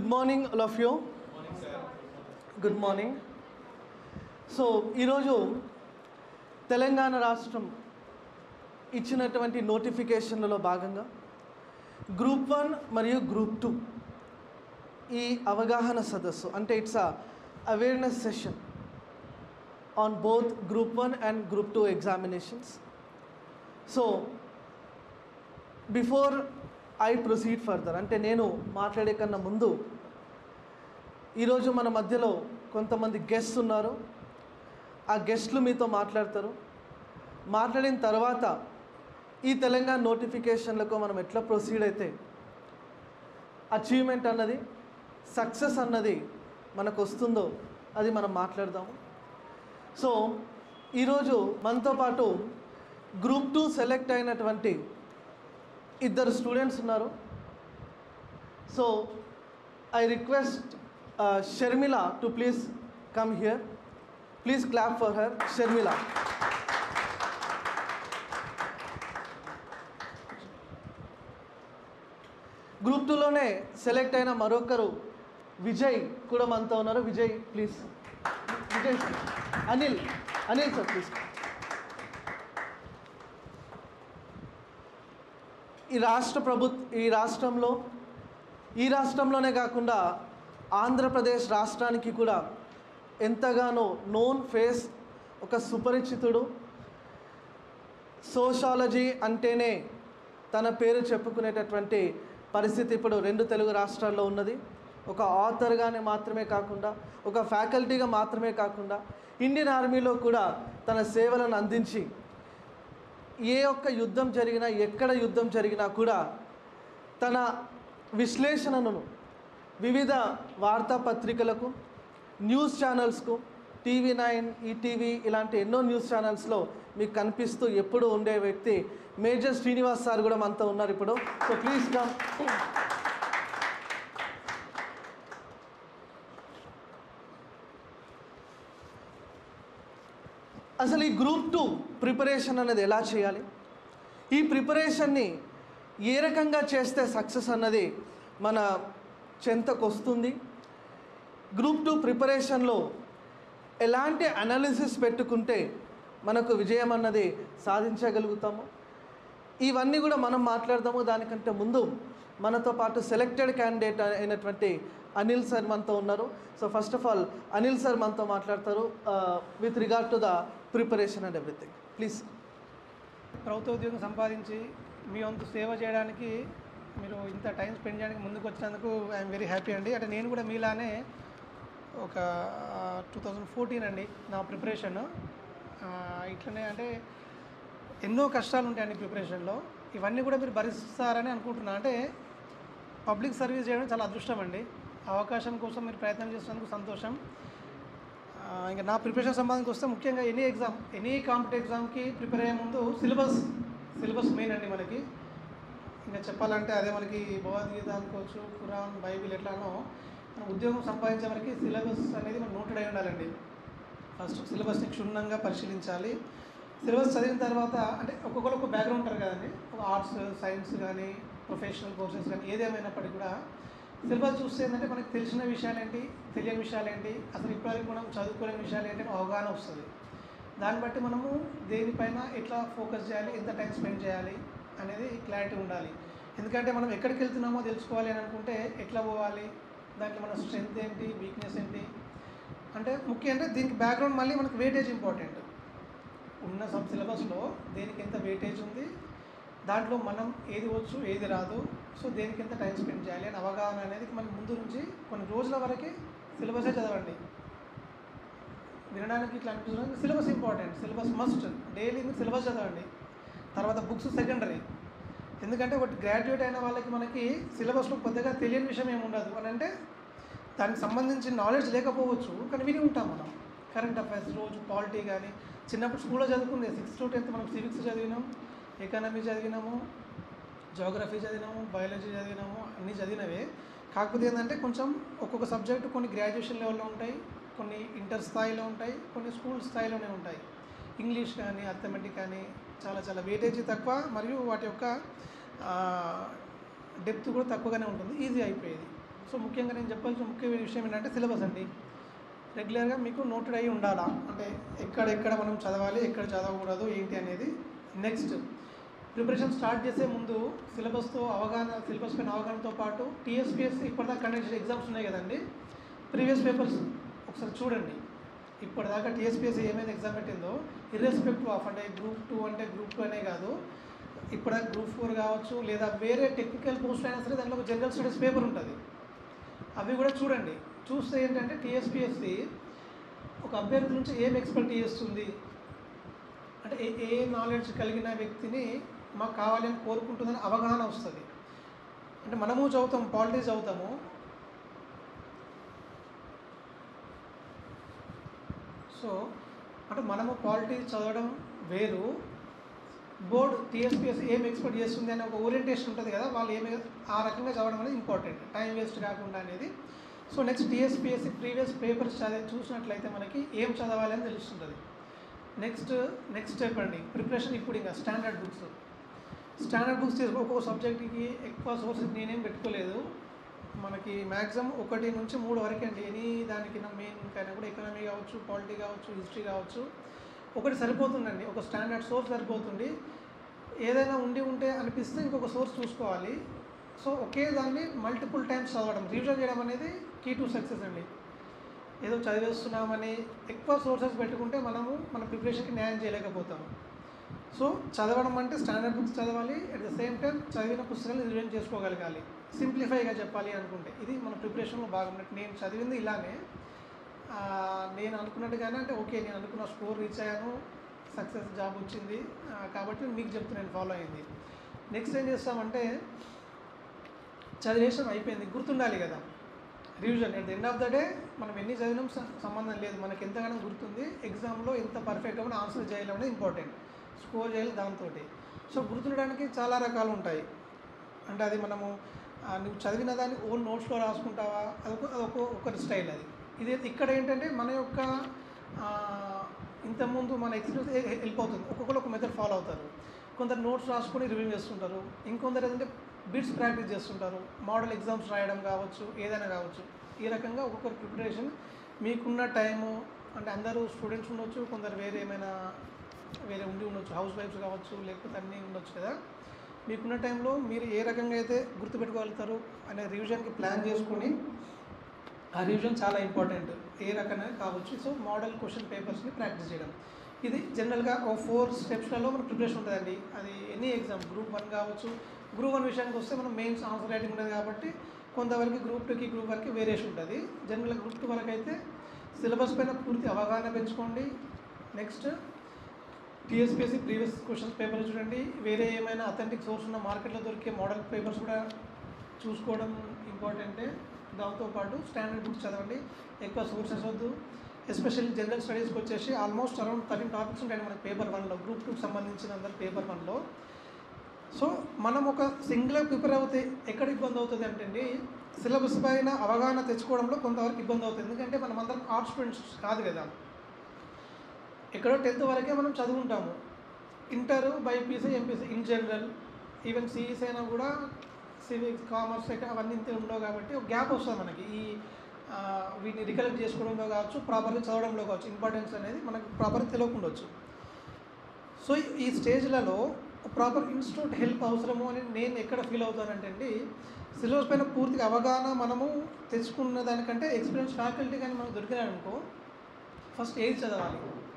good morning all of you good morning so ఈరోజు తెలంగాణ రాష్ట్రం ఇచ్చినటువంటి నోటిఫికేషన్లలో భాగంగా గ్రూప్ వన్ మరియు గ్రూప్ టూ ఈ అవగాహన సదస్సు అంటే it's uh awareness session on both group one and group two examinations so before I proceed further అంటే నేను మాట్లాడే కన్నా ముందు ఈరోజు మన మధ్యలో కొంతమంది గెస్ట్స్ ఉన్నారు ఆ గెస్ట్లు మీతో మాట్లాడతారు మాట్లాడిన తర్వాత ఈ తెలంగాణ నోటిఫికేషన్లకు మనం ఎట్లా ప్రొసీడ్ అయితే అచీవ్మెంట్ అన్నది సక్సెస్ అన్నది మనకు వస్తుందో అది మనం మాట్లాడదాము సో ఈరోజు మనతో పాటు గ్రూప్ టూ సెలెక్ట్ అయినటువంటి ఇద్దరు స్టూడెంట్స్ ఉన్నారు so I request Sharmila to please come here please clap for her Sharmila group టూలోనే సెలెక్ట్ అయిన మరొకరు విజయ్ కూడా మనతో ఉన్నారు Vijay please Vijay sir Anil Anil sir please ఈ రాష్ట్ర ప్రభుత్వ ఈ రాష్ట్రంలో ఈ రాష్ట్రంలోనే కాకుండా ఆంధ్రప్రదేశ్ రాష్ట్రానికి కూడా ఎంతగానో నోన్ ఫేస్ ఒక సుపరిచితుడు సోషాలజీ అంటేనే తన పేరు చెప్పుకునేటటువంటి పరిస్థితి ఇప్పుడు రెండు తెలుగు రాష్ట్రాల్లో ఉన్నది ఒక ఆథర్గానే మాత్రమే కాకుండా ఒక ఫ్యాకల్టీగా మాత్రమే కాకుండా ఇండియన్ ఆర్మీలో కూడా తన సేవలను అందించి ఏ ఒక్క యుద్ధం జరిగినా ఎక్కడ యుద్ధం జరిగినా కూడా తన విశ్లేషణను వివిధ వార్తాపత్రికలకు న్యూస్ ఛానల్స్కు టీవీ నైన్ ఈటీవీ ఇలాంటి ఎన్నో న్యూస్ ఛానల్స్లో మీకు కనిపిస్తూ ఎప్పుడు ఉండే వ్యక్తి మేజర్ శ్రీనివాస్ సార్ కూడా మనతో ఉన్నారు ఇప్పుడు సో ప్లీజ్ కమ్ అసలు ఈ గ్రూప్ టూ ప్రిపరేషన్ అనేది ఎలా చేయాలి ఈ ప్రిపరేషన్ని ఏ రకంగా చేస్తే సక్సెస్ అన్నది మన చెంతకు వస్తుంది గ్రూప్ టూ ప్రిపరేషన్లో ఎలాంటి అనాలిసిస్ పెట్టుకుంటే మనకు విజయం అన్నది సాధించగలుగుతాము ఇవన్నీ కూడా మనం మాట్లాడదాము దానికంటే ముందు మనతో పాటు సెలెక్టెడ్ క్యాండిడేట్ అయినటువంటి అనిల్ సార్ మనతో ఉన్నారు so first of all Anil sir మనతో మాట్లాడతారు with regard to the preparation and everything please ప్రభుత్వ ఉద్యోగం సంపాదించి మీ వంతు సేవ చేయడానికి మీరు ఇంత టైం స్పెండ్ చేయడానికి ముందుకు వచ్చినందుకు ఐఎమ్ వెరీ హ్యాపీ అండి అంటే నేను కూడా మీలానే ఒక టూ థౌజండ్ ఫోర్టీన్ అండి నా ప్రిపరేషన్ ఇట్లనే అంటే ఎన్నో కష్టాలు ఉంటాయండి ప్రిపరేషన్లో ఇవన్నీ కూడా మీరు భరిస్తారని అనుకుంటున్నా అంటే పబ్లిక్ సర్వీస్ చేయడం చాలా అదృష్టం అండి అవకాశం కోసం మీరు ప్రయత్నం చేసినందుకు సంతోషం ఆ, ఇంకా నా ప్రిపరేషన్ సంబంధించి వస్తే ముఖ్యంగా ఎనీ ఎగ్జామ్ ఎనీ కాంపిటేటివ్ ఎగ్జామ్కి ప్రిపేర్ అయ్యే ముందు సిలబస్ సిలబస్ మెయిన్ అండి మనకి ఇంకా చెప్పాలంటే అదే మనకి భగవద్గీత అనుకోవచ్చు ఖురాన్ బైబిల్ ఎట్లానో మనం ఉద్యోగం సంపాదించే వరకు సిలబస్ అనేది మనం నోటెడ్ అయి ఉండాలండి ఫస్ట్ సిలబస్ని క్షుణ్ణంగా పరిశీలించాలి సిలబస్ చదివిన తర్వాత అంటే ఒక్కొక్కరు ఒక బ్యాక్గ్రౌండ్ ఉంటారు కదండి ఒక ఆర్ట్స్ సైన్స్ కానీ ప్రొఫెషనల్ కోర్సెస్ కానీ ఏదేమైనప్పటికీ కూడా సిలబస్ చూస్తే ఏంటంటే మనకి తెలిసిన విషయాలు ఏంటి తెలియని విషయాలు ఏంటి అసలు ఇప్పటివరకు మనం చదువుకోలేని విషయాలు ఏంటి అని అవగాహన వస్తుంది దాన్ని బట్టి మనము దేనిపైన ఎట్లా ఫోకస్ చేయాలి ఎంత టైం స్పెండ్ చేయాలి అనేది క్లారిటీ ఉండాలి ఎందుకంటే మనం ఎక్కడికి వెళ్తున్నామో తెలుసుకోవాలి అని అనుకుంటే ఎట్లా పోవాలి దాంట్లో మన స్ట్రెంగ్త్ ఏంటి వీక్నెస్ ఏంటి అంటే ముఖ్యం అంటే దీనికి బ్యాక్గ్రౌండ్ మళ్ళీ మనకి వెయిటేజ్ ఇంపార్టెంట్ ఉన్న సబ్ సిలబస్లో దేనికి ఎంత వెయిటేజ్ ఉంది దాంట్లో మనం ఏది వచ్చు ఏది రాదు సో దేనికి ఎంత టైం స్పెండ్ చేయాలి అని అవగాహన అనేది మనకి ముందు నుంచి కొన్ని రోజుల వరకు సిలబసే చదవండి వినడానికి ఇట్లా అనిపిస్తుంది syllabus important syllabus must daily మీరు సిలబస్ చదవండి తర్వాత బుక్స్ సెకండరీ ఎందుకంటే ఒకటి గ్రాడ్యుయేట్ అయిన వాళ్ళకి మనకి సిలబస్లో పెద్దగా తెలియని విషయం ఏమి ఉండదు అని అంటే దానికి సంబంధించిన నాలెడ్జ్ లేకపోవచ్చు కానీ విని ఉంటాం మనం కరెంట్ అఫైర్స్ రోజు పాలిటీ కానీ చిన్నప్పుడు స్కూల్లో చదువుకుంది సిక్స్త్ టు టెన్త్ మనం సివిక్స్ చదివినాం ఎకానమీ చదివినాము జోగ్రఫీ చదివినాము బయాలజీ చదివినాము అన్నీ చదివినవే కాకపోతే ఏంటంటే కొంచెం ఒక్కొక్క సబ్జెక్టు కొన్ని గ్రాడ్యుయేషన్ లెవెల్లో ఉంటాయి కొన్ని ఇంటర్ స్థాయిలో ఉంటాయి కొన్ని స్కూల్ స్థాయిలోనే ఉంటాయి ఇంగ్లీష్ కానీ అర్థమెటిక్ కానీ చాలా చాలా వెయిటేజీ తక్కువ మరియు వాటి యొక్క డెప్త్ కూడా తక్కువగానే ఉంటుంది ఈజీ అయిపోయేది సో ముఖ్యంగా నేను చెప్పాల్సిన ముఖ్య విషయం ఏంటంటే సిలబస్ అండి రెగ్యులర్గా మీకు నోటెడ్ అయి ఉండాలా అంటే ఎక్కడ ఎక్కడ మనం చదవాలి ఎక్కడ చదవకూడదు ఏంటి అనేది నెక్స్ట్ ప్రిపరేషన్ స్టార్ట్ చేసే ముందు సిలబస్తో అవగాహన సిలబస్ పైన అవగాహనతో పాటు టీఎస్పీఎస్ ఇప్పటిదాకా కండక్ట్ చేసే ఎగ్జామ్స్ ఉన్నాయి కదండి ప్రీవియస్ పేపర్స్ ఒకసారి చూడండి ఇప్పటిదాకా టీఎస్పీఎస్ ఏమైనా ఎగ్జామ్ పెట్టిందో ఇర్రెస్పెక్టివ్ ఆఫ్ అంటే గ్రూప్ టూ అంటే గ్రూప్ టూ అనే కాదు ఇప్పటిదాకా గ్రూప్ ఫోర్ కావచ్చు లేదా వేరే టెక్నికల్ పోస్ట్ అయినా సరే దాంట్లో ఒక జనరల్ స్టడీస్ పేపర్ ఉంటుంది అవి కూడా చూడండి చూస్తే ఏంటంటే టీఎస్పీఎస్సి ఒక అభ్యర్థి నుంచి ఏం ఎక్స్పెక్ట్ చేస్తుంది అంటే ఏ ఏ నాలెడ్జ్ కలిగిన వ్యక్తిని మాకు కావాలని కోరుకుంటుందని అవగాహన వస్తుంది అంటే మనము చదువుతాం పాలిటిక్స్ చదువుతాము సో అంటే మనము పాలిటిక్స్ చదవడం వేరు బోర్డు టీఎస్పీఎస్ ఏం ఎక్స్పెక్ట్ చేస్తుంది అనే ఒక ఓరియంటేషన్ ఉంటుంది కదా వాళ్ళు ఏమి ఆ రకంగా చదవడం అనేది ఇంపార్టెంట్ టైం వేస్ట్ కాకుండా అనేది so next TSPSC previous papers చదివి చూసినట్లయితే మనకి ఏం చదవాలి అని తెలుస్తుంటుంది నెక్స్ట్ నెక్స్ట్ స్టెప్ అండి ప్రిపరేషన్ ఇప్పుడు ఇంకా స్టాండర్డ్ బుక్స్ స్టాండర్డ్ బుక్స్ తీసుకో ఒక్కొక్క సబ్జెక్ట్కి ఎక్కువ సోర్సెస్ నేనేం పెట్టుకోలేదు మనకి మ్యాక్సిమం ఒకటి నుంచి మూడు వరకు అండి ఎనీ దానికి మెయిన్ కైనా కూడా ఎకనామీ కావచ్చు పాలిటీ కావచ్చు హిస్టరీ కావచ్చు ఒకటి సరిపోతుందండి ఒక స్టాండర్డ్ సోర్స్ సరిపోతుంది ఏదైనా ఉండి ఉంటే అనిపిస్తే ఇంకొక సోర్స్ చూసుకోవాలి సో ఒకే దాన్ని మల్టిపుల్ టైమ్స్ చదవడం రివిజన్ చేయడం అనేది కీ టు సక్సెస్ అండి ఏదో చదివేస్తున్నామని ఎక్కువ సోర్సెస్ పెట్టుకుంటే మనము మన ప్రిపరేషన్కి న్యాయం చేయలేకపోతాము సో చదవడం అంటే స్టాండర్డ్ బుక్స్ చదవాలి అట్ ద సేమ్ టైం చదివిన పుస్తకాలు రివిజన్ చేసుకోగలగాలి సింప్లిఫైగా చెప్పాలి అనుకుంటే ఇది మన ప్రిపరేషన్లో భాగం నేను చదివింది ఇలానే ఆ, నేను అనుకున్నట్టుగానే అంటే ఓకే నేను అనుకున్న స్కోర్ రీచ్ అయ్యాను సక్సెస్ జాబ్ వచ్చింది ఆ, కాబట్టి మీకు చెప్తున్నాను ఫాలో అయింది నెక్స్ట్ ఏం చేస్తామంటే చదివేషన్ అయిపోయింది గుర్తుండాలి కదా revision at the end of the day మనం ఎన్ని చదివినాం స- సంబంధం లేదు మనకి ఎంతగానో గుర్తుంది ఎగ్జామ్లో ఎంత పర్ఫెక్ట్గా మనం ఆన్సర్ చేయడం అనేది ఇంపార్టెంట్ స్కోర్ చేయాలి దాంతో సో గుర్తుండడానికి చాలా రకాలు ఉంటాయి అంటే అది మనము ఆ, నువ్వు చదివిన దాన్ని ఓన్ నోట్స్లో రాసుకుంటావా అదొక అదొక ఒకరి స్టైల్ అది ఇది ఇక్కడ ఏంటంటే మన యొక్క ఆ, ఇంతకుముందు మన ఎక్స్పీరియన్స్ వెళ్ళిపోతుంది ఒక్కొక్కరు ఒక మెథడ్ ఫాలో అవుతారు కొందరు నోట్స్ రాసుకొని రివ్యూ చేస్తుంటారు ఇంకొందరు ఏంటంటే బిట్స్ ప్రాక్టీస్ చేస్తుంటారు మోడల్ ఎగ్జామ్స్ రాయడం కావచ్చు ఏదైనా కావచ్చు ఈ రకంగా ఒక్కొక్కరు ప్రిపరేషన్ మీకున్న టైము అంటే అందరూ స్టూడెంట్స్ ఉండొచ్చు కొందరు వేరే ఏమైనా వేరే ఉండి ఉండొచ్చు హౌస్ వైఫ్స్ కావచ్చు లేకపోతే అన్నీ ఉండొచ్చు కదా మీకున్న టైంలో మీరు ఏ రకంగా అయితే గుర్తుపెట్టుకోగలుగుతారు అనే రివిజన్కి ప్లాన్ చేసుకొని ఆ రివిజన్ చాలా ఇంపార్టెంట్ ఏ రకంగా కావచ్చు సో మోడల్ క్వశ్చన్ పేపర్స్ని ప్రాక్టీస్ చేయడం ఇది జనరల్గా ఓ ఫోర్ స్టెప్స్లలో మన ప్రిపరేషన్ ఉంటుందండి అది ఎనీ ఎగ్జామ్ గ్రూప్ వన్ కావచ్చు గ్రూప్ వన్ విషయానికి వస్తే మనం మెయిన్స్ ఆన్సర్ రైటింగ్ ఉంటుంది కాబట్టి కొంతవరకు గ్రూప్ టూకి గ్రూప్ వన్కి వేరియేషన్ ఉంటుంది జనరల్గా గ్రూప్ టూ వరకు అయితే సిలబస్ పైన పూర్తి అవగాహన పెంచుకోండి నెక్స్ట్ టీఎస్పీఎస్సీ ప్రీవియస్ క్వశ్చన్స్ పేపర్లు చూడండి వేరే ఏమైనా అథెంటిక్ సోర్స్ ఉన్న మార్కెట్లో దొరికే మోడల్ పేపర్స్ కూడా చూసుకోవడం ఇంపార్టెంటే దాంతోపాటు స్టాండర్డ్ బుక్స్ చదవండి ఎక్కువ సోర్సెస్ వద్దు ఎస్పెషల్లీ జనరల్ స్టడీస్కి వచ్చేసి ఆల్మోస్ట్ అరౌండ్ థర్టీన్ టాపిక్స్ ఉంటాయి మనకి పేపర్ వన్లో గ్రూప్ టూకి సంబంధించిన అందరు పేపర్ వన్లో సో మనం ఒక సింగిల్గా ప్రిపేర్ అవుతే ఎక్కడ ఇబ్బంది అవుతుంది అంటే అండి సిలబస్ పైన అవగాహన తెచ్చుకోవడంలో కొంతవరకు ఇబ్బంది అవుతుంది ఎందుకంటే మనం అందరం ఆర్ట్స్ స్టూడెంట్స్ కాదు కదా ఎక్కడో టెన్త్ వరకే మనం చదువుకుంటాము inter BiPC MPC in general even CEC అయినా కూడా సివిక్స్ కామర్స్ అవన్నీ ఇంతే ఉండవు కాబట్టి ఒక గ్యాప్ వస్తుంది మనకి ఈ ఆ, వీటిని రికలెక్ట్ చేసుకోవడంలో కావచ్చు ప్రాపర్గా చదవడంలో కావచ్చు ఇంపార్టెన్స్ అనేది మనకు ప్రాపర్గా తెలియకుండొచ్చు సో ఈ స్టేజ్లలో ప్రాపర్ ఇన్స్టిట్యూట్ హెల్ప్ అవసరము అని నేను ఎక్కడ ఫీల్ అవుతానంటే అండి సిలబస్ పైన పూర్తిగా అవగాహన మనము తెచ్చుకున్న దానికంటే ఎక్స్పీరియన్స్ ఫ్యాకల్టీ కానీ మనకు దొరికినారనుకో ఫస్ట్ ఏది చదవాలి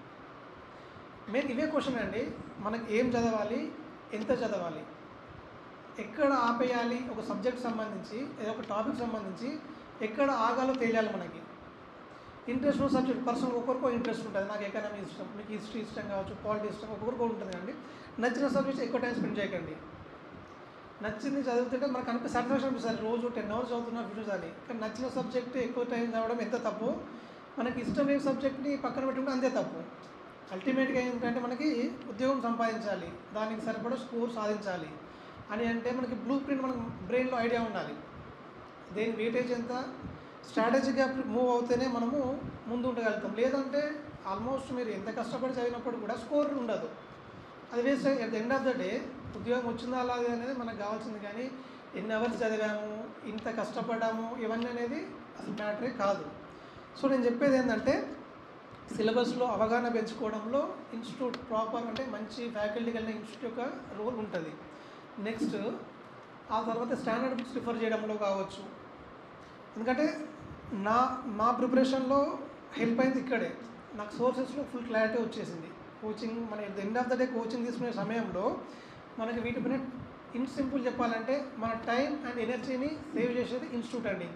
మెయిన్ ఇవే క్వశ్చన్ అండి మనకి ఏం చదవాలి ఎంత చదవాలి ఎక్కడ ఆపేయాలి ఒక సబ్జెక్ట్ సంబంధించి ఏదో ఒక టాపిక్ సంబంధించి ఎక్కడ ఆగాలో తెలియాలి మనకి ఇంట్రెస్ట్ ఉన్న సబ్జెక్ట్ పర్సనల్ ఒక్కొక్కరికో ఇంట్రెస్ట్ ఉంటుంది నాకు ఎకనామీ ఇష్టం మీకు హిస్టరీ ఇష్టం కావచ్చు పాలిటీ ఇష్టం ఒక్కొక్కరికో ఉంటుంది కండి నచ్చిన సబ్జెక్ట్స్ ఎక్కువ టైం స్పెండ్ చేయకండి నచ్చింది చదువుతుంటే మనకు అనిపి సాటిస్ఫాక్షన్ అనిపిస్తుంది రోజు టెన్ అవర్స్ చదువుతున్నా వీడియోస్ అని కానీ నచ్చిన సబ్జెక్ట్ ఎక్కువ టైం చదవడం ఎంత తప్పు మనకి ఇష్టం లేని సబ్జెక్ట్ని పక్కన పెట్టుకుంటే అంతే తప్పు అల్టిమేట్గా ఏంటంటే మనకి ఉద్యోగం సంపాదించాలి దానికి సరిపడా స్కోర్ సాధించాలి అని అంటే మనకి బ్లూ ప్రింట్ మనకు బ్రెయిన్లో ఐడియా ఉండాలి దేని వెయిటేజ్ ఎంత స్ట్రాటజీగా మూవ్ అవుతేనే మనము ముందు ఉండగలుగుతాం లేదంటే ఆల్మోస్ట్ మీరు ఎంత కష్టపడి చదివినప్పుడు కూడా స్కోర్ ఉండదు అది waste at the end of the day ఉద్యోగం వచ్చిందా అలాగే అనేది మనకు కావాల్సింది కానీ ఎన్ని అవర్స్ చదివాము ఇంత కష్టపడ్డాము ఇవన్నీ అనేది అసలు మ్యాటరే కాదు సో నేను చెప్పేది ఏంటంటే సిలబస్లో అవగాహన పెంచుకోవడంలో ఇన్స్టిట్యూట్ ప్రాపర్ అంటే మంచి ఫ్యాకల్టీ కలిగిన ఇన్స్టిట్యూట్ యొక్క రోల్ ఉంటుంది నెక్స్ట్ ఆ తర్వాత స్టాండర్డ్ బుక్స్ రిఫర్ చేయడంలో కావచ్చు ఎందుకంటే నా నా ప్రిపరేషన్లో హెల్ప్ అయింది ఇక్కడే నాకు సోర్సెస్లో ఫుల్ క్లారిటీ వచ్చేసింది కోచింగ్ మన at the end of the day coaching తీసుకునే సమయంలో మనకి వీటిపైన ఇన్ సింపుల్ చెప్పాలంటే మన టైం అండ్ ఎనర్జీని సేవ్ చేసేది ఇన్స్టిట్యూట్ అండి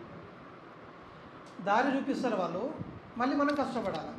దారి చూపిస్తారు వాళ్ళు మళ్ళీ మనం కష్టపడాలి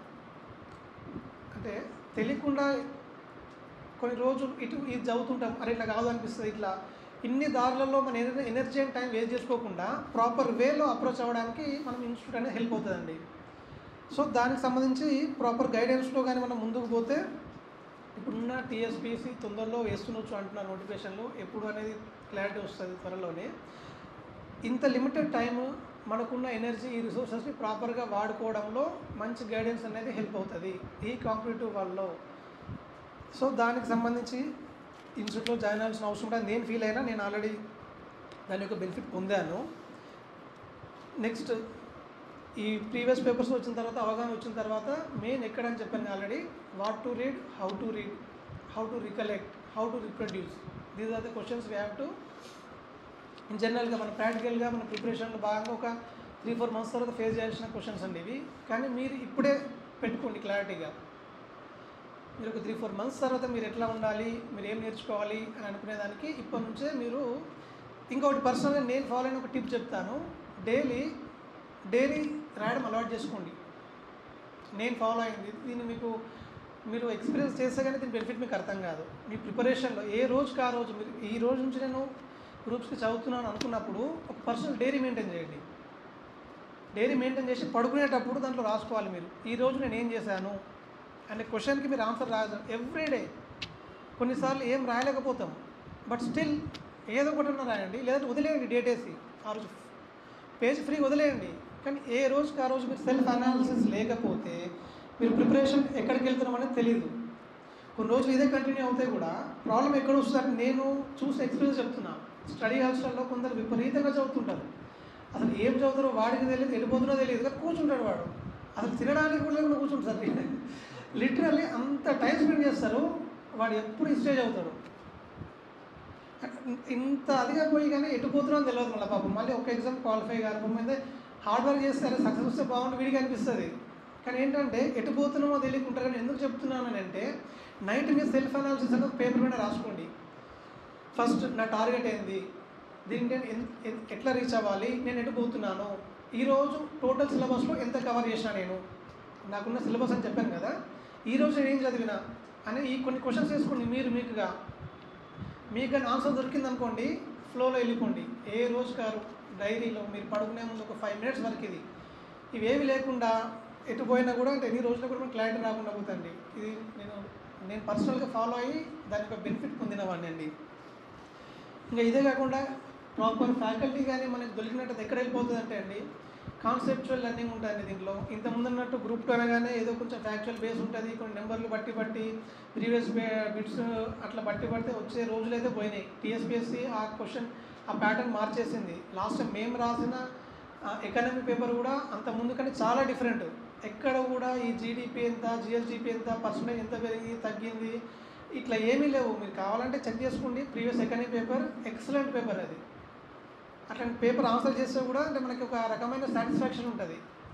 అంటే తెలియకుండా కొన్ని రోజులు ఇటు ఇది చదువుతుంటాం అరే ఇట్లా కాదు అనిపిస్తుంది ఇట్లా ఇన్ని దారులలో మన energy energy and time waste చేసుకోకుండా ప్రాపర్ వేలో అప్రోచ్ అవ్వడానికి మనం ఇన్స్టిట్యూట్ అనేది హెల్ప్ అవుతుందండి సో దానికి సంబంధించి ప్రాపర్ గైడెన్స్లో కానీ మనం ముందుకు పోతే ఇప్పుడున్న టీఎస్పీసీ తొందరలో వేస్తుండొచ్చు అంటున్నారు నోటిఫికేషన్లో ఎప్పుడు అనేది క్లారిటీ వస్తుంది త్వరలోనే ఇంత లిమిటెడ్ టైం మనకున్న ఎనర్జీ ఈ రిసోర్సెస్ని ప్రాపర్గా వాడుకోవడంలో మంచి గైడెన్స్ అనేది హెల్ప్ అవుతుంది ఈ కాంపిటేటివ్ వాళ్ళలో సో దానికి సంబంధించి ఇన్స్టిట్యూట్లో జాయిన్ అవ్వాల్సిన అవసరం ఉంటుంది నేను ఫీల్ అయినా నేను ఆల్రెడీ దాని యొక్క బెనిఫిట్ పొందాను నెక్స్ట్ ఈ ప్రీవియస్ పేపర్స్ వచ్చిన తర్వాత అవగాహన వచ్చిన తర్వాత మెయిన్ ఎక్కడని చెప్పాను already what to read how to read how to recollect how to reproduce these are the questions we have to in జనరల్గా మన ప్రాక్టికల్గా మన ప్రిపరేషన్లో భాగంగా ఒక త్రీ ఫోర్ మంత్స్ తర్వాత ఫేస్ చేయాల్సిన క్వశ్చన్స్ అండి ఇవి కానీ మీరు ఇప్పుడే పెట్టుకోండి క్లారిటీగా మీరు ఒక త్రీ ఫోర్ మంత్స్ తర్వాత మీరు ఎట్లా ఉండాలి మీరు ఏం నేర్చుకోవాలి అని అనుకునేదానికి ఇప్పటి నుంచే మీరు ఇంకొకటి పర్సనల్గా నేను ఫాలో అయిన ఒక టిప్ చెప్తాను డైలీ డైలీ రాయడం అలవాటు చేసుకోండి నేను ఫాలో అయింది దీన్ని మీకు మీరు ఎక్స్పీరియన్స్ చేస్తే కానీ దీని బెనిఫిట్ మీకు అర్థం కాదు మీ ప్రిపరేషన్లో ఏ రోజుకి ఆ రోజు మీరు ఈ రోజు నుంచి నేను గ్రూప్స్కి చదువుతున్నాను అనుకున్నప్పుడు ఒక పర్సనల్ డైరీ మెయింటైన్ చేయండి డైరీ మెయింటైన్ చేసి పడుకునేటప్పుడు దాంట్లో రాసుకోవాలి మీరు ఈ రోజు నేను ఏం చేశాను అనే క్వశ్చన్కి మీరు ఆన్సర్ రాదు ఎవ్రీడే కొన్నిసార్లు ఏం రాయలేకపోతాం బట్ స్టిల్ ఏదో ఒకటి రాయండి లేదంటే వదిలేయండి డేట్ వేసి ఆ రోజు పేజ్ ఫ్రీ వదిలేయండి కానీ ఏ రోజుకి ఆ రోజు మీరు సెల్ఫ్ అనాలిసిస్ లేకపోతే మీరు ప్రిపరేషన్ ఎక్కడికి వెళ్తున్నాం అనేది తెలియదు కొన్ని రోజులు ఇదే కంటిన్యూ అవుతాయి కూడా ప్రాబ్లం ఎక్కడ వస్తుందంటే నేను చూసిన ఎక్స్పీరియన్స్ చెప్తున్నా స్టడీ హాస్టల్లో కొందరు విపరీతంగా చదువుతుంటారు అసలు ఏం చదువుతారో వాడికి తెలియదు వెళ్ళిపోతున్నో తెలియదు కానీ కూర్చుంటాడు వాడు అసలు తినడానికి కూడా లేకుండా కూర్చుంటారు లిటరల్లీ అంత టైం స్పెండ్ చేస్తారు వాడు ఎప్పుడు స్టేజ్ అవుతాడు ఇంత అదిగా పోయి కానీ ఎటు పోతున్నాం తెలియదు మళ్ళీ పాపం మళ్ళీ ఒక ఎగ్జామ్ క్వాలిఫై కాదు మీద హార్డ్ వర్క్ చేస్తారు సక్సెస్ వస్తే బాగుంటుంది వీడికి అనిపిస్తుంది కానీ ఏంటంటే ఎటు పోతున్నామో తెలియకుంటారు కానీ ఎందుకు చెప్తున్నాను అంటే నైట్ మీరు సెల్ఫ్ అనాలిసిస్ అనేది పేపర్ మీద రాసుకోండి ఫస్ట్ నా టార్గెట్ ఏంది దీనికి నేను ఎన్- ఎన్- ఎట్లా రీచ్ అవ్వాలి నేను ఎటు పోతున్నాను ఈరోజు టోటల్ సిలబస్లో ఎంత కవర్ చేసినా నేను నాకున్న సిలబస్ అని చెప్పాను కదా ఈరోజు నేను ఏం చదివినా అని ఈ కొన్ని క్వశ్చన్స్ వేసుకోండి మీరు మీకుగా మీకు కానీ ఆన్సర్ దొరికింది అనుకోండి ఫ్లోలో వెళ్ళిపోండి ఏ రోజు కారు డైరీలో మీరు పడుకునే ముందు ఒక ఫైవ్ మినిట్స్ వరకు ఇది ఇవేవి లేకుండా ఎటు పోయినా కూడా అంటే ఎన్ని రోజులు కూడా క్లారిటీ రాకుండా పోతుంది ఇది నేను నేను పర్సనల్గా ఫాలో అయ్యి దాని యొక్క బెనిఫిట్ పొందినవాడిని అండి ఇంకా ఇదే కాకుండా ప్రాపర్ ఫ్యాకల్టీ కానీ మనకి దొరికినట్టు ఎక్కడ వెళ్ళిపోతుంది అంటే అండి కాన్సెప్చువల్ లెర్నింగ్ ఉంటుంది దీంట్లో ఇంత ముందు ఉన్నట్టు గ్రూప్ టూ అనగానే ఏదో కొంచెం ఫ్యాక్చువల్ బేస్ ఉంటుంది కొన్ని నెంబర్లు బట్టి బట్టి ప్రీవియస్ బిట్స్ అట్లా బట్టి పడితే వచ్చే రోజులైతే పోయినాయి టీఎస్పిఎస్సి ఆ క్వశ్చన్ ఆ ప్యాటర్న్ మార్చేసింది లాస్ట్ టైం మేము రాసిన ఎకనామీ పేపర్ కూడా అంత ముందు కానీ చాలా డిఫరెంట్ ఎక్కడ కూడా ఈ జీడిపి ఎంత జిఎస్డిపి ఎంత పర్సంటేజ్ ఎంత పెరిగి తగ్గింది ఇట్లా ఏమీ లేవు మీరు కావాలంటే చెక్ చేసుకోండి previous economy paper excellent paper అది అట్లాంటి పేపర్ ఆన్సర్ చేస్తే కూడా అంటే మనకి ఒక రకమైన సాటిస్ఫాక్షన్ ఉంటుంది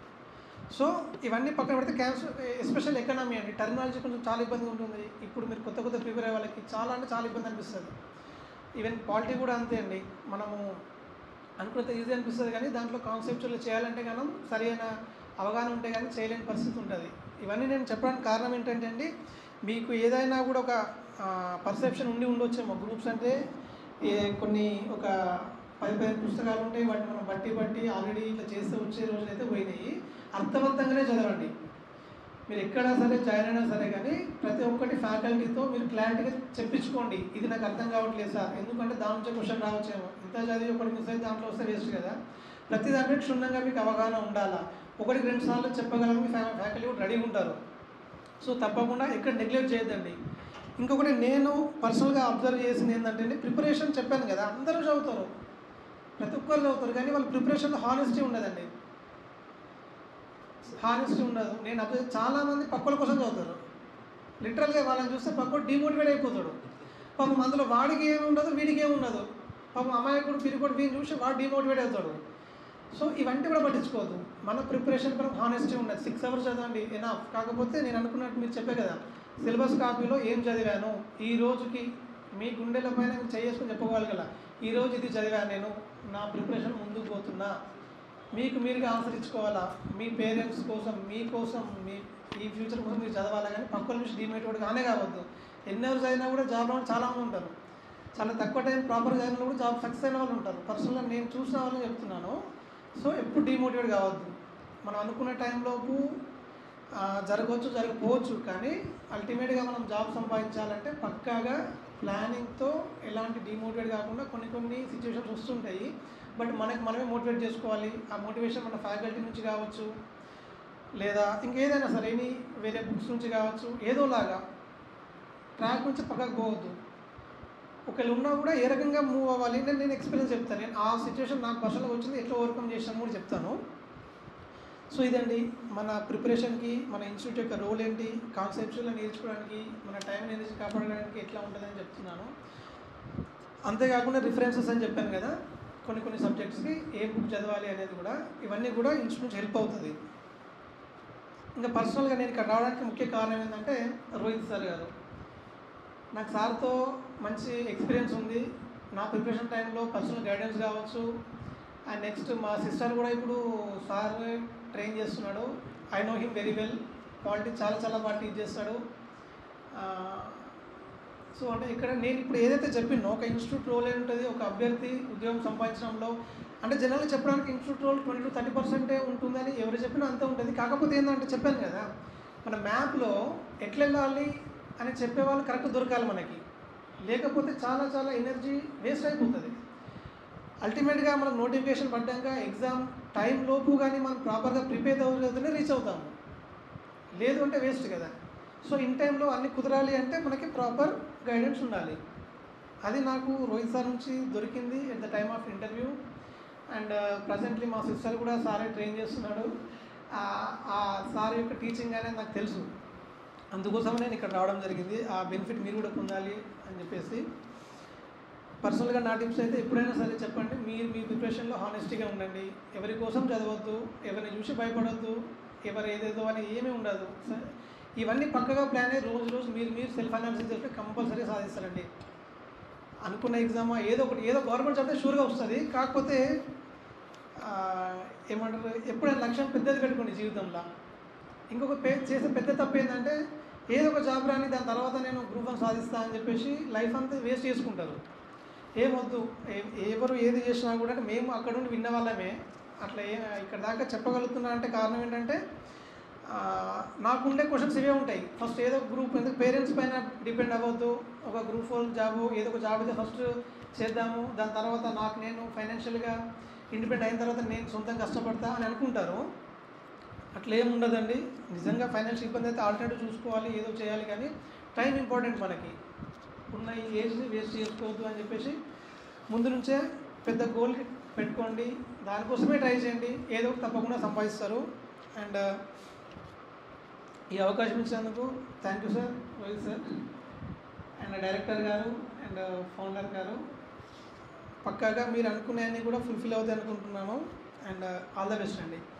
సో ఇవన్నీ పక్కన పెడితే క్యాన్సర్ ఎస్పెషల్ ఎకనామీ అండి టర్మినాలజీ కొంచెం చాలా ఇబ్బంది ఉంటుంది ఇప్పుడు మీరు కొత్త కొత్త ప్రిపేర్ అయ్యే వాళ్ళకి చాలా అంటే చాలా ఇబ్బంది అనిపిస్తుంది ఈవెన్ పాలిటీ కూడా అంతే అండి మనము అనుకున్నంత ఈజీ అనిపిస్తుంది కానీ దాంట్లో కాన్సెప్చువల్ చేయాలంటే మనం సరైన అవగాహన ఉంటే కానీ చేయలేని పరిస్థితి ఉంటుంది ఇవన్నీ నేను చెప్పడానికి కారణం ఏంటంటే అండి మీకు ఏదైనా కూడా ఒక పర్సెప్షన్ ఉండి ఉండొచ్చేమో గ్రూప్స్ అంటే ఏ కొన్ని ఒక పది పది పుస్తకాలు ఉంటాయి వాటిని మనం బట్టి బట్టి ఆల్రెడీ ఇట్లా చేస్తే వచ్చే రోజులు అయితే పోయినాయి అర్థవంతంగానే చదవండి మీరు ఎక్కడా సరే జాయిన్ అయినా సరే కానీ ప్రతి ఒక్కటి ఫ్యాకల్టీతో మీరు క్లారిటీగా చెప్పించుకోండి ఇది నాకు అర్థం కావట్లేదు సార్ ఎందుకంటే దాని నుంచి క్వశ్చన్ రావచ్చేమో ఇంత చదివి ఒకటి మిస్ అయితే దాంట్లో వస్తే వేస్ట్ కదా ప్రతి దాంట్లో క్షుణ్ణంగా మీకు అవగాహన ఉండాలా ఒకటికి రెండు సార్లు చెప్పగలని ఫ్యాకల్టీ కూడా రెడీగా ఉంటారు సో తప్పకుండా ఎక్కడ నెగ్లెక్ట్ చేయొద్దండి ఇంకొకటి నేను పర్సనల్గా అబ్జర్వ్ చేసింది ఏంటంటే ప్రిపరేషన్ చెప్పాను కదా అందరూ చదువుతారు ప్రతి ఒక్కరు చదువుతారు కానీ వాళ్ళ ప్రిపరేషన్లో హానెస్టీ ఉండదండి హానెస్టీ ఉండదు నేను అప్పుడు చాలామంది పక్కల కోసం చదువుతారు లిటరల్గా వాళ్ళని చూస్తే పక్కడు డిమోటివేట్ అయిపోతాడు పాపం అందులో వాడికి ఏమి ఉండదు వీడికి ఏమి ఉండదు పాపం అమాయకుడు పిరికొడు వీడిని చూసి వాడు డిమోటివేట్ అవుతాడు సో ఇవన్నీ కూడా పట్టించుకోవద్దు మన ప్రిపరేషన్ పరం హానెస్టీ ఉండదు సిక్స్ అవర్స్ చదవండి ఎనాఫ్ కాకపోతే నేను అనుకున్నట్టు మీరు చెప్పే కదా సిలబస్ కాపీలో ఏం చదివాను ఈ రోజుకి మీ గుండెల పైన మీరు చేసుకుని చెప్పుకోవాలి కదా ఈ రోజు ఇది చదివాను నేను నా ప్రిపరేషన్ ముందుకు పోతున్నా మీకు మీరుగా ఆన్సర్ ఇచ్చుకోవాలా మీ పేరెంట్స్ కోసం మీ కోసం మీ ఈ ఫ్యూచర్ కోసం మీరు చదవాలా కానీ పక్కల నుంచి డిమోటివేట్ కానే కావద్దు ఎన్ని అవర్స్ అయినా కూడా జాబ్లో చాలామంది ఉంటారు చాలా తక్కువ టైం ప్రాపర్గా అయినా కూడా జాబ్ సక్సెస్ అయిన వాళ్ళు ఉంటారు పర్సనల్గా నేను చూసిన వాళ్ళని చెప్తున్నాను సో ఎప్పుడు డిమోటివేట్ కావద్దు మనం అనుకున్న టైంలోపు ఆ, జరగవచ్చు జరగకపోవచ్చు కానీ అల్టిమేట్గా మనం జాబ్ సంపాదించాలంటే పక్కాగా ప్లానింగ్తో ఎలాంటి డిమోటివేట్ కాకుండా కొన్ని కొన్ని సిచ్యువేషన్స్ వస్తుంటాయి బట్ మనకి మనమే మోటివేట్ చేసుకోవాలి ఆ మోటివేషన్ మన ఫ్యాకల్టీ నుంచి కావచ్చు లేదా ఇంకేదైనా సరే ఎనీ వేరే బుక్స్ నుంచి కావచ్చు ఏదోలాగా ట్రాక్ నుంచి పక్కకు పోవద్దు ఒకవేళ ఉన్నా కూడా ఏ రకంగా మూవ్ అవ్వాలి నేను నేను ఎక్స్పీరియన్స్ చెప్తాను నేను ఆ సిచ్యువేషన్ నాకు పర్సనల్గా వచ్చింది ఎట్లా ఓవర్కమ్ చేసాము కూడా చెప్తాను సో ఇదండి మన ప్రిపరేషన్కి మన ఇన్స్టిట్యూట్ యొక్క రోల్ ఏంటి కాన్సెప్చువల్గా నేర్చుకోవడానికి మన టైం ఎనర్జీ కాపాడడానికి ఎట్లా ఉంటుందని చెప్తున్నాను అంతేకాకుండా రిఫరెన్సెస్ అని చెప్పాను కదా కొన్ని కొన్ని సబ్జెక్ట్స్కి ఏ బుక్ చదవాలి అనేది కూడా ఇవన్నీ కూడా ఇన్స్టిట్యూట్ హెల్ప్ అవుతుంది ఇంకా పర్సనల్గా నేను ఇక్కడ రావడానికి ముఖ్య కారణం ఏంటంటే రోహిత్ సార్ గారు నాకు సార్తో మంచి ఎక్స్పీరియన్స్ ఉంది నా ప్రిపరేషన్ టైంలో పర్సనల్ గైడెన్స్ కావచ్చు అండ్ నెక్స్ట్ మా సిస్టర్ కూడా ఇప్పుడు సార్ ట్రైన్ చేస్తున్నాడు I know him very well quality చాలా చాలా బాగా టీచ్ చేస్తాడు సో అంటే ఇక్కడ నేను ఇప్పుడు ఏదైతే చెప్పినో ఒక ఇన్స్టిట్యూట్ రోల్ ఉంటుంది ఒక అభ్యర్థి ఉద్యోగం సంపాదించడంలో అంటే జనరల్గా చెప్పడానికి institute role twenty to thirty పర్సెంటే ఉంటుందని ఎవరు చెప్పినా అంతే ఉంటుంది కాకపోతే ఏంటంటే చెప్పాను కదా మన మ్యాప్లో ఎట్లా వెళ్ళాలి అని చెప్పేవాళ్ళు కరెక్ట్ దొరకాలి మనకి లేకపోతే చాలా చాలా ఎనర్జీ వేస్ట్ అయిపోతుంది అల్టిమేట్గా మనకు నోటిఫికేషన్ పడ్డాక ఎగ్జామ్ టైం లోపు కానీ మనం ప్రాపర్గా ప్రిపేర్ అవుతుంటే రీచ్ అవుతాము లేదు అంటే వేస్ట్ కదా సో ఇన్ టైంలో అన్ని కుదరాలి అంటే మనకి ప్రాపర్ గైడెన్స్ ఉండాలి అది నాకు రోహిత్ సార్ నుంచి దొరికింది at the time of interview and presently మా సిస్టర్ కూడా సారే ట్రైన్ చేస్తున్నాడు ఆ- ఆ సార్ యొక్క టీచింగ్ అనేది నాకు తెలుసు అందుకోసం నేను ఇక్కడ రావడం జరిగింది ఆ బెనిఫిట్ మీరు కూడా పొందాలి అని చెప్పేసి పర్సనల్గా నా టిప్స్ అయితే ఎప్పుడైనా సరే చెప్పండి మీరు మీ ప్రిపరేషన్లో హానెస్టీగా ఉండండి ఎవరి కోసం చదవద్దు ఎవరిని చూసి భయపడొద్దు ఎవరు ఏదేదో అని ఏమీ ఉండదు స- ఇవన్నీ పక్కగా ప్లాన్ అయ్యి రోజు రోజు మీరు మీరు సెల్ఫ్ అనాలిసిస్ చేస్తే కంపల్సరీ సాధిస్తారండి అనుకున్న ఎగ్జామ్ ఏదో ఒకటి ఏదో గవర్నమెంట్ చదివితే షూర్గా వస్తుంది కాకపోతే ఆ, ఏమంటారు ఎప్పుడైనా లక్ష్యం పెద్దది పెట్టుకోండి జీవితంలో ఇంకొక పే చేసే పెద్ద తప్పు ఏంటంటే ఏదో ఒక జాబ్ రాని దాని తర్వాత నేను గ్రూప్ వన్ సాధిస్తా అని చెప్పేసి లైఫ్ అంతా వేస్ట్ చేసుకుంటారు ఏమొద్దు ఏ- ఎవరు ఏది చేసినా కూడా అంటే మేము అక్కడ నుండి విన్న వాళ్ళమే అట్లా ఏ ఇక్కడ దాకా చెప్పగలుగుతున్నా అంటే కారణం ఏంటంటే ఆ, నాకుండే క్వశ్చన్స్ ఇవే ఉంటాయి ఫస్ట్ ఏదో గ్రూప్ ఎందుకు పేరెంట్స్ పైన డిపెండ్ అవ్వద్దు ఒక గ్రూప్ ఫోర్ జాబ్ ఏదో ఒక జాబ్ అయితే ఫస్ట్ చేద్దాము దాని తర్వాత నాకు నేను ఫైనాన్షియల్గా ఇండిపెండెంట్ అయిన తర్వాత నేను సొంతంగా కష్టపడతా అని అనుకుంటారు అట్లా ఏం ఉండదండి నిజంగా ఫైనాన్షియల్ ఇబ్బంది అయితే ఆల్టర్నేటివ్ చూసుకోవాలి ఏదో చేయాలి కానీ టైం ఇంపార్టెంట్ మనకి ఉన్న ఈ ఏజ్ని వేస్ట్ చేసుకోవద్దు అని చెప్పేసి ముందు నుంచే పెద్ద గోల్ పెట్టుకోండి దానికోసమే ట్రై చేయండి ఏదో ఒకటి తప్పకుండా సంపాదిస్తారు అండ్ ఈ అవకాశం ఇచ్చినందుకు thank you sir Rohit sir and director గారు అండ్ ఫౌండర్ గారు పక్కాగా మీరు అనుకునే అన్నీ కూడా ఫుల్ఫిల్ అవుతాయి అనుకుంటున్నాను అండ్ ఆల్ ద బెస్ట్ అండి